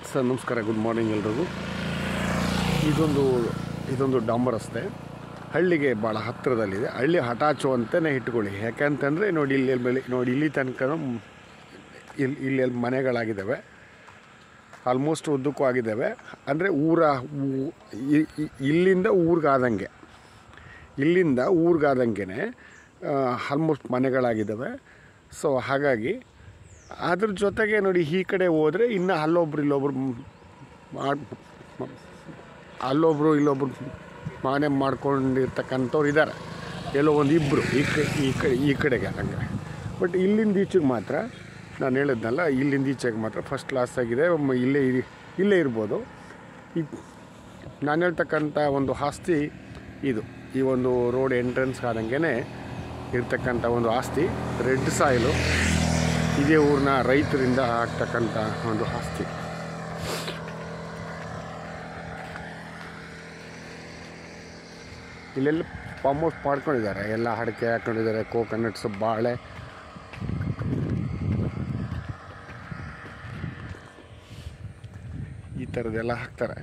sir ನಮಸ್ಕಾರ good morning ಎಲ್ರಿಗೂ ಇದೊಂದು ಇದೊಂದು ಡಾಂಬರ್ ರಸ್ತೆ ಹಳ್ಳಿಗೆ ಭಾಳ ಹತ್ತಿರದಲ್ಲಿದೆ ಹಳ್ಳಿ ಹಟಾಚು ಅಂತಲೇ ಇಟ್ಕೊಳ್ಳಿ ಯಾಕಂತಂದರೆ ನೋಡಿ ಇಲ್ಲಿ ಬೆಳಿ ನೋಡಿ ಇಲ್ಲಿ ತನಕ ಇಲ್ಲಿ ಇಲ್ಲಿ ಅಲ್ಲಿ ಮನೆಗಳಾಗಿದ್ದಾವೆ ಆಲ್ಮೋಸ್ಟ್ ಉದ್ದಕ್ಕೂ ಆಗಿದ್ದಾವೆ ಅಂದರೆ ಊರ ಊ- ಇ- ಇ- ಇಲ್ಲಿಂದ ಊರಿಗಾದಂಗೆ ಇಲ್ಲಿಂದ ಊರಿಗಾದಂಗೆ ಆಲ್ಮೋಸ್ಟ್ ಮನೆಗಳಾಗಿದ್ದಾವೆ ಸೊ ಹಾಗಾಗಿ ಅದ್ರ ಜೊತೆಗೆ ನೋಡಿ ಈ ಕಡೆ ಹೋದರೆ ಇನ್ನು ಅಲ್ಲೊಬ್ರು ಇಲ್ಲೊಬ್ರು ಮಾಡ್ ಅಲ್ಲೊಬ್ರು ಇಲ್ಲೊಬ್ರು ಮನೆ ಮಾಡ್ಕೊಂಡಿರ್ತಕ್ಕಂಥವ್ರು ಇದ್ದಾರೆ ಎಲ್ಲೋ ಒಂದು ಇಬ್ಬರು ಈ ಕಡೆ ಈ ಕಡೆ ಈ ಕಡೆಗೆ ಹಂಗೆ ಬಟ್ ಇಲ್ಲಿಂದ ಈಚೆಗೆ ಮಾತ್ರ ನಾನು ಹೇಳಿದ್ನಲ್ಲ ಇಲ್ಲಿಂದ ಈಚೆಗೆ ಮಾತ್ರ ಫಸ್ಟ್ ಕ್ಲಾಸ್ ಆಗಿದೆ ಮ- ಇಲ್ಲೇ ಇರಿ- ಇಲ್ಲೇ ಇರ್ಬೋದು ಈ ನಾನು ಹೇಳ್ತಕ್ಕಂಥ ಒಂದು ಆಸ್ತಿ ಇದು ಈ ಒಂದು ರೋಡ್ ಎಂಟ್ರೆನ್ಸ್ ಆದಂಗೆ ಇರ್ತಕ್ಕಂಥ ಒಂದು ಆಸ್ತಿ ರೆಡ್ ಸಾಯಿಲು ಇದೇ ಊರಿನ ರೈತರಿಂದ ಆಗ್ತಕ್ಕಂಥ ಒಂದು ಆಸ್ತಿ ಇಲ್ಲೆಲ್ಲ ಫಾರ್ಮ್ ಹೌಸ್ ಮಾಡ್ಕೊಂಡಿದ್ದಾರೆ ಎಲ್ಲ ಅಡಿಕೆ ಹಾಕೊಂಡಿದ್ದಾರೆ ಕೋಕೋನಟ್ಸ್ ಬಾಳೆ ಈ ಥರದ್ದೆಲ್ಲ ಹಾಕ್ತಾರೆ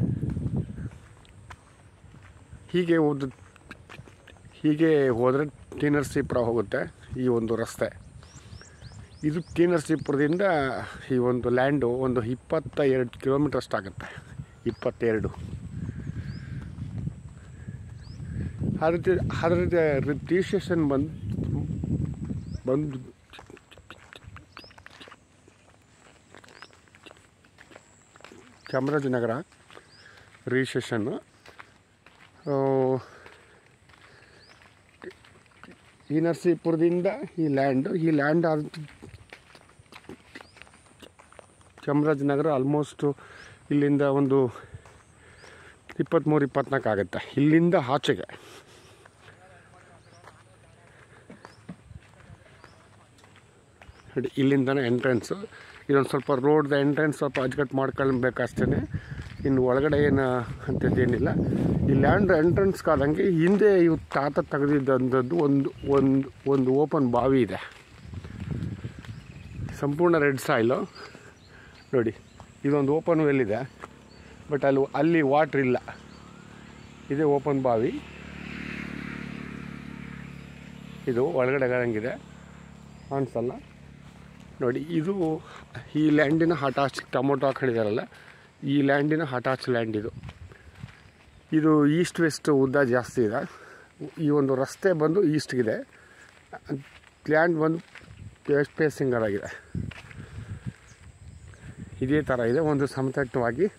ಹೀಗೆ ಹೋದ ಹೀಗೆ ಹೋದರೆ ಟಿ ನರಸೀಪುರ ಹೋಗುತ್ತೆ ಈ ಒಂದು ರಸ್ತೆ ಇದು ಟಿ ನರಸೀಪುರದಿಂದ ಈ ಒಂದು ಲ್ಯಾಂಡು ಒಂದು ಇಪ್ಪತ್ತ ಎರಡು ಕಿಲೋಮೀಟರ್ ಅಷ್ಟಾಗುತ್ತೆ ಇಪ್ಪತ್ತೆರಡು ಅದ್ರ ಅದ್ರ ರಿಜಿಸ್ಟ್ರೇಷನ್ ಬಂದು ಬಂದು ಚಾಮರಾಜನಗರ ರಿಜಿಸ್ಟ್ರೇಷನ್ನು ಈ ನರಸೀಪುರದಿಂದ ಈ ಲ್ಯಾಂಡು ಈ ಲ್ಯಾಂಡ್ ಆದ ಚಾಮರಾಜನಗರ ಆಲ್ಮೋಸ್ಟು ಇಲ್ಲಿಂದ ಒಂದು ಇಪ್ಪತ್ತ್ಮೂರು ಇಪ್ಪತ್ನಾಲ್ಕು ಆಗುತ್ತೆ ಇಲ್ಲಿಂದ ಆಚೆಗೆ ನೋಡಿ ಇಲ್ಲಿಂದನೇ ಎಂಟ್ರೆನ್ಸು ಇದೊಂದು ಸ್ವಲ್ಪ ರೋಡ್ದ ಎಂಟ್ರೆನ್ಸ್ ಸ್ವಲ್ಪ ಅಜ್ಕಟ್ಟು ಮಾಡ್ಕೊಳ್ಬೇಕಷ್ಟೇ ಇನ್ನು ಒಳಗಡೆ ಏನು ಅಂಥದ್ದೇನಿಲ್ಲ ಈ ಲ್ಯಾಂಡ್ ಎಂಟ್ರೆನ್ಸ್ಗಾದಂಗೆ ಹಿಂದೆ ಇವು ತಾತ ತೆಗೆದಿದ್ದಂಥದ್ದು ಒಂದು ಒಂದು ಒಂದು ಓಪನ್ ಬಾವಿ ಇದೆ ಸಂಪೂರ್ಣ ರೆಡ್ ಸಾಯಿಲು ನೋಡಿ ಇದೊಂದು ಓಪನ್ ವೆಲ್ ಇದೆ ಬಟ್ ಅಲ್ಲಿ ಅಲ್ಲಿ ವಾಟ್ರ್ ಇಲ್ಲ ಇದೇ ಓಪನ್ ಬಾವಿ ಇದು ಒಳಗಡೆ ಹಂಗಿದೆ ಕಾಣಿಸಲ್ಲ ನೋಡಿ ಇದು ಈ ಲ್ಯಾಂಡಿನ ಹಟಾಚ್ ಟೊಮೊಟೊ ಹಾಕೊಂಡಿದಾರಲ್ಲ ಈ ಲ್ಯಾಂಡಿನ ಹಟಾಚ್ ಲ್ಯಾಂಡ್ ಇದು ಇದು ಈಸ್ಟ್ ವೆಸ್ಟ್ ಉದ್ದ ಜಾಸ್ತಿ ಇದೆ ಈ ಒಂದು ರಸ್ತೆ ಬಂದು ಈಸ್ಟ್ಗಿದೆ ಲ್ಯಾಂಡ್ ಬಂದು ಫೇಸಿಂಗರ್ ಆಗಿದೆ ಇದೇ ಥರ ಇದೆ ಒಂದು ಸಮತಟ್ಟವಾಗಿ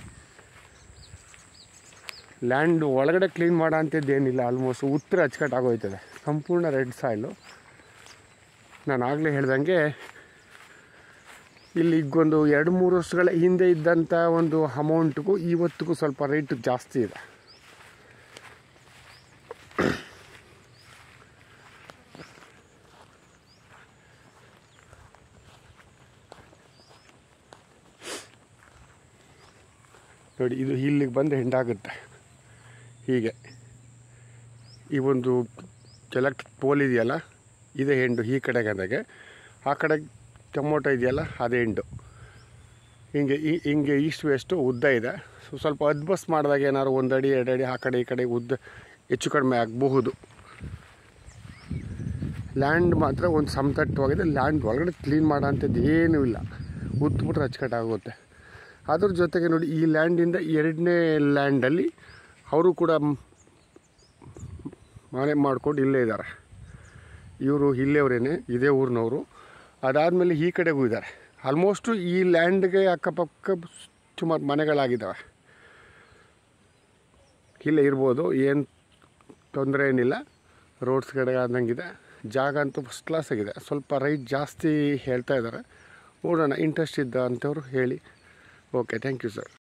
ಲ್ಯಾಂಡ್ ಒಳಗಡೆ ಕ್ಲೀನ್ ಮಾಡೋ ಅಂಥದ್ದು ಏನಿಲ್ಲ ಆಲ್ಮೋಸ್ಟ್ ಉತ್ತರ ಅಚ್ಚುಕಟ್ಟಾಗೋಯ್ತದೆ ಸಂಪೂರ್ಣ ರೆಡ್ ಸಾಯಿಲು ನಾನು ಆಗಲೇ ಹೇಳ್ದಂಗೆ ಇಲ್ಲಿ ಒಂದು ಎರಡು ಮೂರು ವರ್ಷಗಳ ಹಿಂದೆ ಇದ್ದಂಥ ಒಂದು ಅಮೌಂಟ್ಗೂ ಇವತ್ತಿಗೂ ಸ್ವಲ್ಪ ರೇಟ್ ಜಾಸ್ತಿ ಇದೆ ನೋಡಿ ಇದು ಇಲ್ಲಿಗೆ ಬಂದು ಹೆಂಡಾಗುತ್ತೆ ಹೀಗೆ ಈ ಒಂದು ಎಲೆಕ್ಟ್ರಿಕ್ ಪೋಲ್ ಇದೆಯಲ್ಲ ಇದೇ ಹೆಂಡು ಈ ಕಡೆಗೆ ಅಂದಾಗೆ ಆ ಕಡೆ ಟೊಮೊಟೊ ಇದೆಯಲ್ಲ ಅದೇ ಹೆಂಡು ಹಿಂಗೆ ಈ- ಹಿಂಗೆ ಈಸ್ಟ್ ವೆಸ್ಟು ಉದ್ದ ಇದೆ ಸೊ ಸ್ವಲ್ಪ ಅದ್ಬಸ್ ಮಾಡಿದಾಗ ಏನಾದ್ರು ಒಂದು ಅಡಿ ಎರಡು ಅಡಿ ಆ ಕಡೆ ಈ ಕಡೆ ಉದ್ದ ಹೆಚ್ಚು ಕಡಿಮೆ ಆಗಬಹುದು ಲ್ಯಾಂಡ್ ಮಾತ್ರ ಒಂದು ಸಮತಟ್ಟವಾಗಿದೆ ಲ್ಯಾಂಡ್ ಒಳಗಡೆ ಕ್ಲೀನ್ ಮಾಡೋ ಅಂಥದ್ದು ಏನೂ ಇಲ್ಲ ಉತ್ಬಿಟ್ರೆ ಅಚ್ಚುಕಟ್ಟಾಗುತ್ತೆ ಅದ್ರ ಜೊತೆಗೆ ನೋಡಿ ಈ ಲ್ಯಾಂಡಿಂದ ಎರಡನೇ ಲ್ಯಾಂಡಲ್ಲಿ ಅವರು ಕೂಡ ಮ್- ಮನೆ ಮಾಡ್ಕೊಂಡು ಇಲ್ಲೇ ಇದ್ದಾರೆ ಇವರು ಇಲ್ಲೇವ್ರೇನೆ ಇದೇ ಊರಿನವರು ಅದಾದಮೇಲೆ ಈ ಕಡೆಗೂ ಇದ್ದಾರೆ ಆಲ್ಮೋಸ್ಟು ಈ ಲ್ಯಾಂಡ್ಗೆ ಅಕ್ಕಪಕ್ಕ ಸುಮಾರು ಮನೆಗಳಾಗಿದ್ದಾವೆ ಇಲ್ಲೇ ಇರ್ಬೋದು ಏನು ತೊಂದರೆ ಏನಿಲ್ಲ ರೋಡ್ಸ್ ಕಡೆ ಆದಂಗಿದೆ ಜಾಗ ಅಂತೂ ಫಸ್ಟ್ ಕ್ಲಾಸ್ ಆಗಿದೆ ಸ್ವಲ್ಪ ರೈಟ್ ಜಾಸ್ತಿ ಹೇಳ್ತಾ ಇದ್ದಾರೆ ನೋಡೋಣ ಇಂಟ್ರೆಸ್ಟ್ ಇದ್ದ ಅಂಥವ್ರು ಹೇಳಿ ಓಕೆ ಥ್ಯಾಂಕ್ ಯು ಸರ್